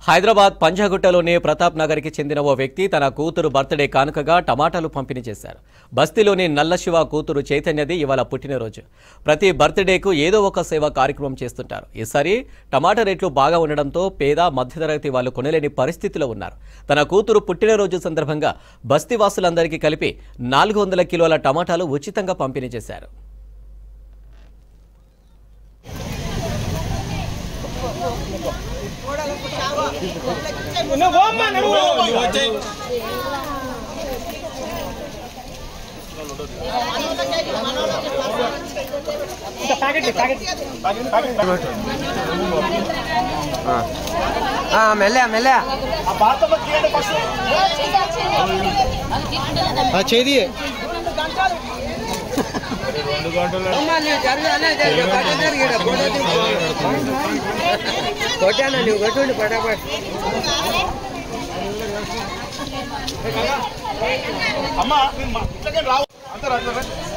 హైదరాబాద్ పంజాగుట్టలోని ప్రతాప్ నగర్కి చెందిన ఓ వ్యక్తి తన కూతురు బర్త్డే కానుకగా టమాటాలు పంపిణీ చేశారు బస్తీలోని నల్లశివ కూతురు చైతన్యది ఇవాళ పుట్టినరోజు ప్రతి బర్త్డేకు ఏదో ఒక సేవా కార్యక్రమం చేస్తుంటారు ఈసారి టమాటా రేట్లు బాగా ఉండడంతో పేద మధ్యతరగతి వాళ్ళు కొనలేని పరిస్థితిలో ఉన్నారు తన కూతురు పుట్టినరోజు సందర్భంగా బస్తీ వాసులందరికీ కలిపి నాలుగు వందల కిలోల టమాటాలు ఉచితంగా పంపిణీ చేశారు మెల్లె మెల్లె చేది కొట్టాను నువ్వు కొట్టుండి పటాపట్ అమ్మా రావు అందరూ అందరూ